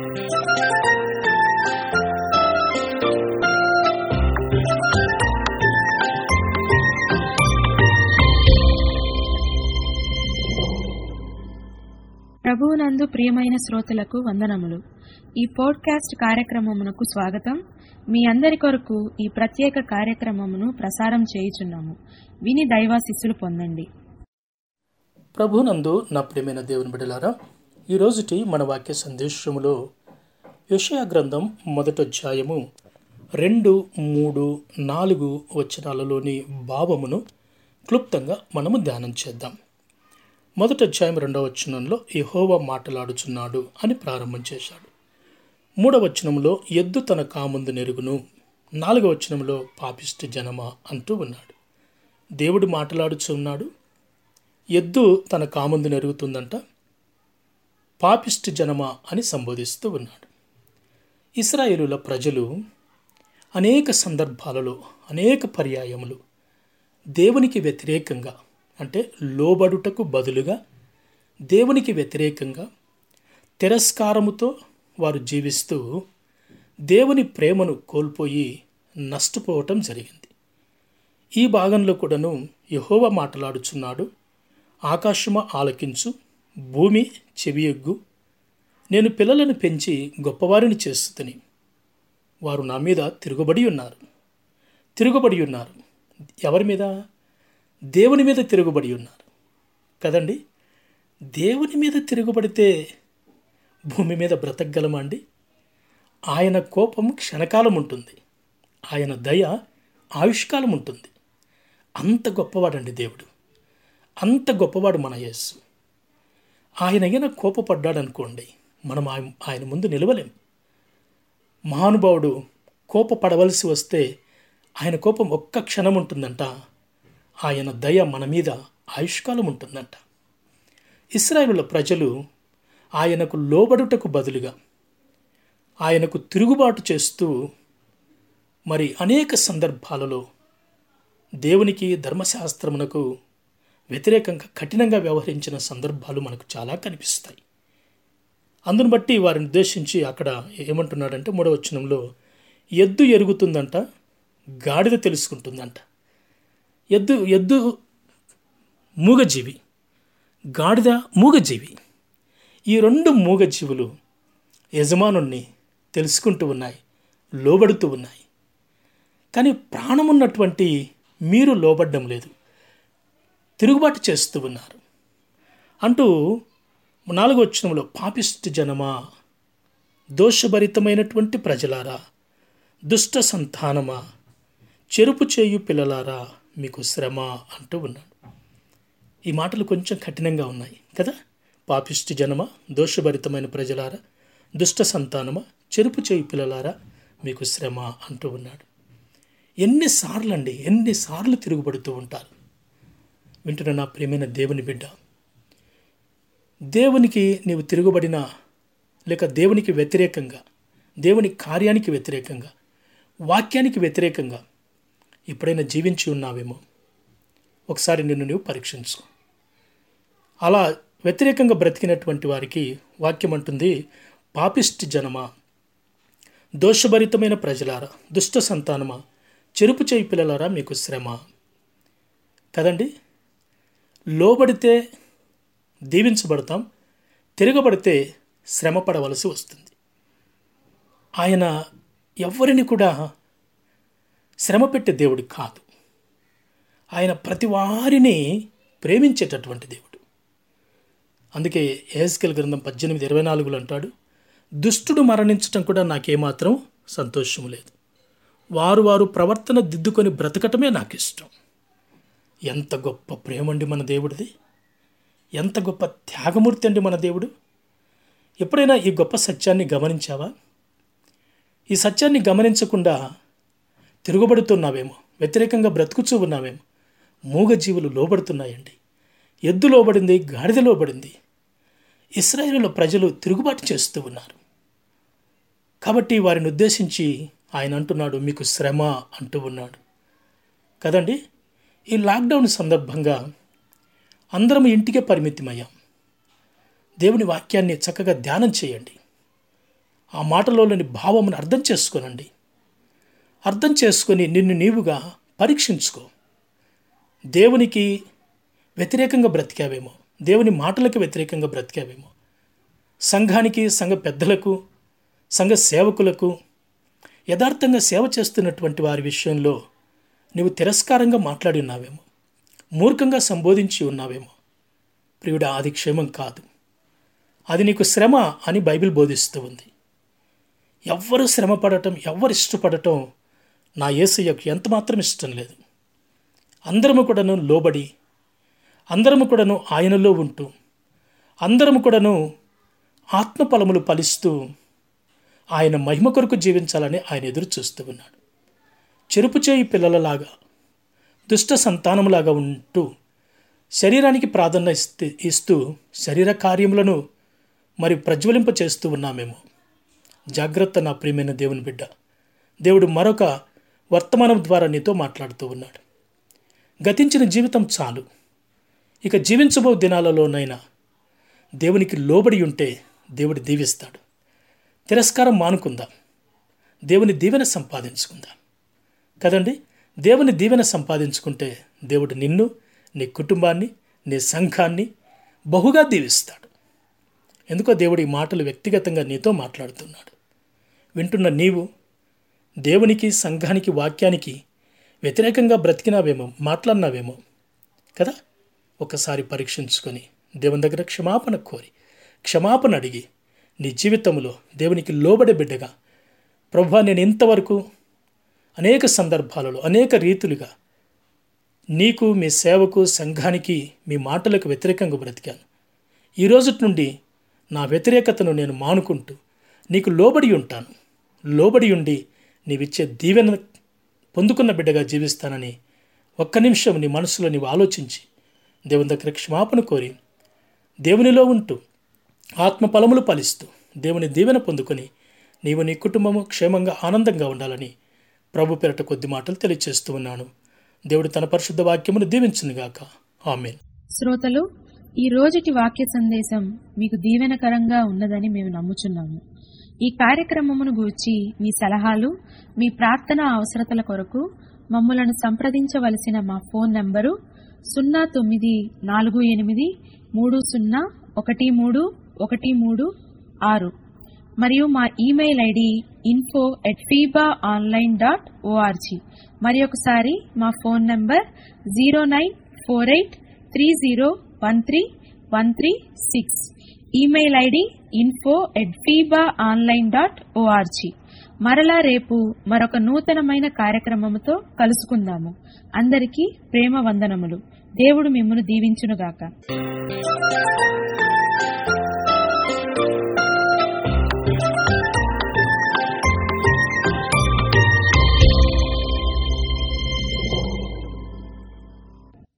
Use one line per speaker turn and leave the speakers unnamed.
ప్రభువునందు ప్రియమైన శ్రోతలకు వందనములు ఈ పోడ్కాస్ట్ కార్యక్రమమునకు స్వాగతం మీ అందరి కొరకు ఈ ప్రత్యేక కార్యక్రమమును ప్రసారం చేయుచున్నాము విని దైవాశిస్సులు పొందండి
ప్రభునందు నా ప్రియమైన దేవుని బిడ్డలారా ఈరోజుటి మన వాక్య సందేశములో యెషయా గ్రంథం మొదటి అధ్యాయము రెండు మూడు నాలుగు వచనాలలోని భావమును క్లుప్తంగా మనము ధ్యానం చేద్దాం మొదటి అధ్యాయం రెండవ వచనంలో యెహోవా మాటలాడుచున్నాడు అని ప్రారంభం చేశాడు మూడవ వచనంలో ఎద్దు తన కాముందు నెరుగును నాలుగవ వచనంలో పాపిష్టి జనమ అంటూ ఉన్నాడు దేవుడు మాట్లాడుచున్నాడు ఎద్దు తన కాముందు నెరుగుతుందంట పాపిష్టి జనమ అని సంబోధిస్తూ ఉన్నాడు ఇస్రాయేలుల ప్రజలు అనేక సందర్భాలలో అనేక పర్యాయములు దేవునికి వ్యతిరేకంగా అంటే లోబడుటకు బదులుగా దేవునికి వ్యతిరేకంగా తిరస్కారముతో వారు జీవిస్తూ దేవుని ప్రేమను కోల్పోయి నష్టపోవటం జరిగింది ఈ భాగంలో కూడాను యహోవ మాట్లాడుచున్నాడు ఆకాశమ ఆలకించు భూమి చెవియొగ్గు నేను పిల్లలను పెంచి గొప్పవారిని చేస్తుని వారు నా మీద తిరుగుబడి ఉన్నారు తిరుగుబడి ఉన్నారు ఎవరి మీద దేవుని మీద తిరుగుబడి ఉన్నారు కదండి దేవుని మీద తిరుగుబడితే భూమి మీద బ్రతకగలమా అండి ఆయన కోపం క్షణకాలం ఉంటుంది ఆయన దయ ఆయుష్కాలం ఉంటుంది అంత గొప్పవాడండి దేవుడు అంత గొప్పవాడు మన యేసు ఆయన అయినా కోపపడ్డాడు అనుకోండి మనం ఆయన ఆయన ముందు నిలవలేం మహానుభావుడు కోపపడవలసి వస్తే ఆయన కోపం ఒక్క క్షణం ఉంటుందంట ఆయన దయ మన మీద ఆయుష్కాలం ఉంటుందంట ఇస్రాయేలుల ప్రజలు ఆయనకు లోబడుటకు బదులుగా ఆయనకు తిరుగుబాటు చేస్తూ మరి అనేక సందర్భాలలో దేవునికి ధర్మశాస్త్రమునకు వ్యతిరేకంగా కఠినంగా వ్యవహరించిన సందర్భాలు మనకు చాలా కనిపిస్తాయి అందును బట్టి వారిని ఉద్దేశించి అక్కడ ఏమంటున్నాడంటే మూడవ వచనంలో ఎద్దు ఎరుగుతుందంట గాడిద తెలుసుకుంటుందంట ఎద్దు ఎద్దు మూగజీవి గాడిద మూగజీవి ఈ రెండు మూగజీవులు యజమానుణ్ణి తెలుసుకుంటూ ఉన్నాయి లోబడుతూ ఉన్నాయి కానీ ప్రాణమున్నటువంటి మీరు లోబడ్డం లేదు తిరుగుబాటు చేస్తూ ఉన్నారు అంటూ నాలుగో వచనంలో పాపిష్టి జనమా దోషభరితమైనటువంటి ప్రజలారా దుష్ట సంతానమా చెరుపు చేయు పిల్లలారా మీకు శ్రమ అంటూ ఉన్నాడు ఈ మాటలు కొంచెం కఠినంగా ఉన్నాయి కదా పాపిష్టి జనమ దోషభరితమైన ప్రజలారా దుష్ట సంతానమా చెరుపు చేయి పిల్లలారా మీకు శ్రమ అంటూ ఉన్నాడు ఎన్నిసార్లు అండి ఎన్నిసార్లు తిరుగుబడుతూ ఉంటారు వింటున్న నా ప్రియమైన దేవుని బిడ్డ దేవునికి నీవు తిరుగుబడినా లేక దేవునికి వ్యతిరేకంగా దేవుని కార్యానికి వ్యతిరేకంగా వాక్యానికి వ్యతిరేకంగా ఎప్పుడైనా జీవించి ఉన్నావేమో ఒకసారి నిన్ను నువ్వు పరీక్షించు అలా వ్యతిరేకంగా బ్రతికినటువంటి వారికి వాక్యం అంటుంది పాపిష్టి జనమా దోషభరితమైన ప్రజలారా దుష్ట సంతానమా చెరుపు చేయి పిల్లలారా మీకు శ్రమ కదండి లోబడితే దీవించబడతాం తిరగబడితే శ్రమ పడవలసి వస్తుంది ఆయన ఎవరిని కూడా శ్రమ పెట్టే దేవుడు కాదు ఆయన ప్రతి వారిని ప్రేమించేటటువంటి దేవుడు అందుకే ఏహెస్కెల్ గ్రంథం పద్దెనిమిది ఇరవై నాలుగులో అంటాడు దుష్టుడు మరణించటం కూడా నాకేమాత్రం సంతోషం లేదు వారు వారు ప్రవర్తన దిద్దుకొని బ్రతకటమే నాకు ఇష్టం ఎంత గొప్ప ప్రేమండి మన దేవుడిది ఎంత గొప్ప త్యాగమూర్తి అండి మన దేవుడు ఎప్పుడైనా ఈ గొప్ప సత్యాన్ని గమనించావా ఈ సత్యాన్ని గమనించకుండా తిరుగుబడుతున్నావేమో వ్యతిరేకంగా బ్రతుకుచూ ఉన్నావేమో మూగజీవులు లోబడుతున్నాయండి ఎద్దు లోబడింది గాడిద లోబడింది ఇస్రాయేలులో ప్రజలు తిరుగుబాటు చేస్తూ ఉన్నారు కాబట్టి వారిని ఉద్దేశించి ఆయన అంటున్నాడు మీకు శ్రమ అంటూ ఉన్నాడు కదండి ఈ లాక్డౌన్ సందర్భంగా అందరం ఇంటికే పరిమితమయ్యాం దేవుని వాక్యాన్ని చక్కగా ధ్యానం చేయండి ఆ మాటలోని భావమును అర్థం చేసుకోనండి అర్థం చేసుకొని నిన్ను నీవుగా పరీక్షించుకో దేవునికి వ్యతిరేకంగా బ్రతికావేమో దేవుని మాటలకు వ్యతిరేకంగా బ్రతికావేమో సంఘానికి సంఘ పెద్దలకు సంఘ సేవకులకు యథార్థంగా సేవ చేస్తున్నటువంటి వారి విషయంలో నీవు తిరస్కారంగా మాట్లాడి ఉన్నావేమో మూర్ఖంగా సంబోధించి ఉన్నావేమో ప్రియుడ అది క్షేమం కాదు అది నీకు శ్రమ అని బైబిల్ బోధిస్తూ ఉంది ఎవ్వరు శ్రమ పడటం ఎవ్వరు ఇష్టపడటం నా ఏసయ్యకు ఎంత మాత్రం ఇష్టం లేదు అందరము కూడాను లోబడి అందరము కూడాను ఆయనలో ఉంటూ అందరము కూడాను ఆత్మఫలములు ఫలిస్తూ ఆయన మహిమ కొరకు జీవించాలని ఆయన ఎదురు చూస్తూ ఉన్నాడు చెరుపు చేయి పిల్లలలాగా దుష్ట సంతానములాగా ఉంటూ శరీరానికి ప్రాధాన్యత ఇస్తూ ఇస్తూ శరీర కార్యములను మరి ప్రజ్వలింప చేస్తూ ఉన్నామేమో జాగ్రత్త నా ప్రియమైన దేవుని బిడ్డ దేవుడు మరొక వర్తమానం ద్వారా నీతో మాట్లాడుతూ ఉన్నాడు గతించిన జీవితం చాలు ఇక జీవించబో దినాలలోనైనా దేవునికి లోబడి ఉంటే దేవుడు దీవిస్తాడు తిరస్కారం మానుకుందాం దేవుని దీవెన సంపాదించుకుందాం కదండి దేవుని దీవెన సంపాదించుకుంటే దేవుడు నిన్ను నీ కుటుంబాన్ని నీ సంఘాన్ని బహుగా దీవిస్తాడు ఎందుకో దేవుడు ఈ మాటలు వ్యక్తిగతంగా నీతో మాట్లాడుతున్నాడు వింటున్న నీవు దేవునికి సంఘానికి వాక్యానికి వ్యతిరేకంగా బ్రతికినావేమో మాట్లాడినావేమో కదా ఒకసారి పరీక్షించుకొని దేవుని దగ్గర క్షమాపణ కోరి క్షమాపణ అడిగి నీ జీవితంలో దేవునికి లోబడే బిడ్డగా ప్రభా నేను ఇంతవరకు అనేక సందర్భాలలో అనేక రీతులుగా నీకు మీ సేవకు సంఘానికి మీ మాటలకు వ్యతిరేకంగా బ్రతికాను ఈ రోజు నుండి నా వ్యతిరేకతను నేను మానుకుంటూ నీకు లోబడి ఉంటాను లోబడి ఉండి నీవిచ్చే దీవెన పొందుకున్న బిడ్డగా జీవిస్తానని ఒక్క నిమిషం నీ మనసులో నీవు ఆలోచించి దేవుని దగ్గర క్షమాపణ కోరి దేవునిలో ఉంటూ ఆత్మ ఫలములు ఫలిస్తూ దేవుని దీవెన పొందుకొని నీవు నీ కుటుంబము క్షేమంగా ఆనందంగా ఉండాలని ప్రభు పేరట కొద్ది మాటలు తెలియజేస్తూ ఉన్నాను దేవుడు తన పరిశుద్ధ వాక్యమును దీవించునుగాక ఆమెన్
శ్రోతలు ఈ రోజుటి వాక్య సందేశం మీకు దీవెనకరంగా ఉన్నదని మేము నమ్ముచున్నాము ఈ కార్యక్రమమును గూర్చి మీ సలహాలు మీ ప్రార్థన అవసరతల కొరకు మమ్మలను సంప్రదించవలసిన మా ఫోన్ నంబరు సున్నా తొమ్మిది నాలుగు ఎనిమిది మూడు సున్నా ఒకటి మూడు ఒకటి మూడు ఆరు మరియు మా email ID info at Fiba online dot O R G మరి ఒకసారి మా phone number zero nine four eight three zero one three one three six email ID info at Fiba online dot O R G మరలా రేపు మరొక నూతనమైన కార్యక్రమముతో కలుసుకుందాము అందరికీ ప్రేమ వందనములు దేవుడు మిమ్మను దీవించునుగాక